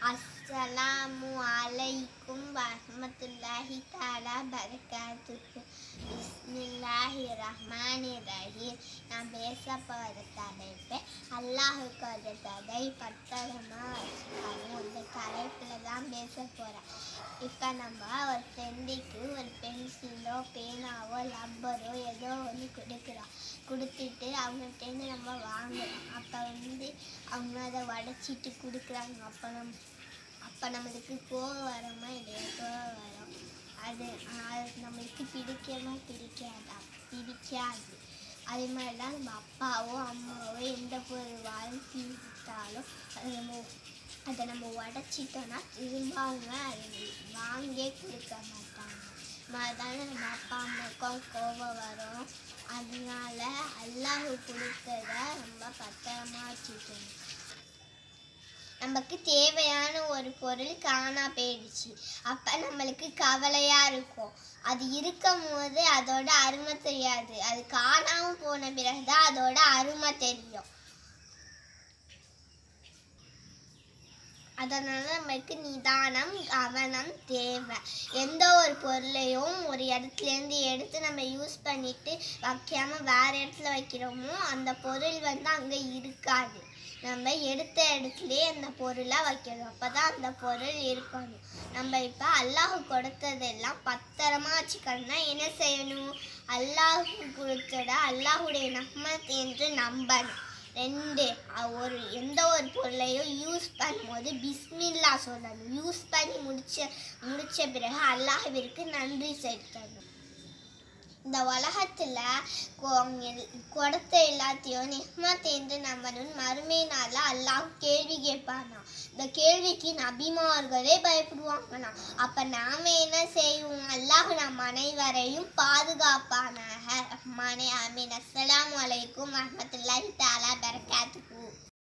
அஸ்ஸலாமு அலைக்கும் வரஹ்மத்துல்லாஹி தஆலா பரகாத்துஹு பிஸ்மில்லாஹி ரஹ்மானி ரஹீம் நான் பேச போகிற தலைப்பு அல்லாஹுக்கு ஒரு தடை பத்திரமா வச்சுக்கணும் இந்த தலைப்பில் தான் பேச போகிறேன் இப்போ நம்ம ஒரு ஃப்ரெண்டுக்கு ஒரு பென்சிலோ பேனாவோ ரப்பரோ ஏதோ ஒன்று கொடுக்குறோம் கொடுத்துட்டு அவங்கள்ட்டேருந்து நம்ம வாங்குறோம் அப்போ வந்து அவங்க அதை உடச்சிட்டு கொடுக்குறாங்க அப்போ நம்ம அப்போ நம்மளுக்கு கோவம் வருமா இல்லையா கோவம் வரும் அது அது நம்மளுக்கு பிடிக்குமா பிடிக்காதா பிடிக்காது அதே மாதிரி தான் நம்ம அப்பாவோ அம்மாவோ எந்த பொருள் வாங்கி விட்டாலும் அதை நம்ம அதை நம்ம உடச்சிட்டோன்னா திரும்ப அவங்க அதை வாங்கே கொடுக்க மாட்டாங்க அதனால நம்ம அப்பா அம்மாவுக்கும் கோபம் வரும் அதனால அல்லாஹ் கொடுத்தத நம்ம பத்திரமா வச்சுக்கணும் நமக்கு தேவையான ஒரு பொருள் காணா போயிடுச்சு அப்போ நம்மளுக்கு கவலையாக இருக்கும் அது இருக்கும் போது அதோட அருமை தெரியாது அது காணாமல் போன பிறகு தான் அதோட அருமை தெரியும் அதனால நமக்கு நிதானம் கவனம் தேவை எந்த ஒரு பொருளையும் ஒரு இடத்துலேருந்து எடுத்து நம்ம யூஸ் பண்ணிட்டு வைக்காம வேற இடத்துல வைக்கிறோமோ அந்த பொருள் வந்து அங்கே இருக்காது நம்ம எடுத்த இடத்துலயே அந்த பொருளை வைக்கணும் அப்பதான் அந்த பொருள் இருக்கணும் நம்ம இப்போ அல்லாஹ் கொடுத்ததெல்லாம் பத்திரமா வச்சுக்கணும்னா என்ன செய்யணும் அல்லாஹ் கொடுத்தத அல்லாஹுடைய நஹ்மத் என்று நம்பணும் ரெண்டு அ- ஒரு எந்த ஒரு பொருளையும் யூஸ் பண்ணும்போது பிஸ்மில்லா சொல்லணும் யூஸ் பண்ணி முடிச்ச முடிச்ச பிறகு அல்லாஹ்விற்கு நன்றி செலுத்தணும் இந்த உலகத்துல கொ- கொடுத்த எல்லாத்தையும் நிஹ்மத் என்று நம்பணும் மறுமை நாள அல்லாஹ் கேள்வி கேட்பானா இந்த கேள்விக்கு நபிமார்களே பயப்படுவாங்கண்ணா அப்ப நாம என்ன செய்வோம் அல்லாஹ் நம் அனைவரையும் பாதுகாப்பானாக ரஹ்மானே ஆமீன் அஸ்ஸலாமு அலைக்கும் வரஹ்மத்துல்லாஹி தஆலா பரகாத்துஹு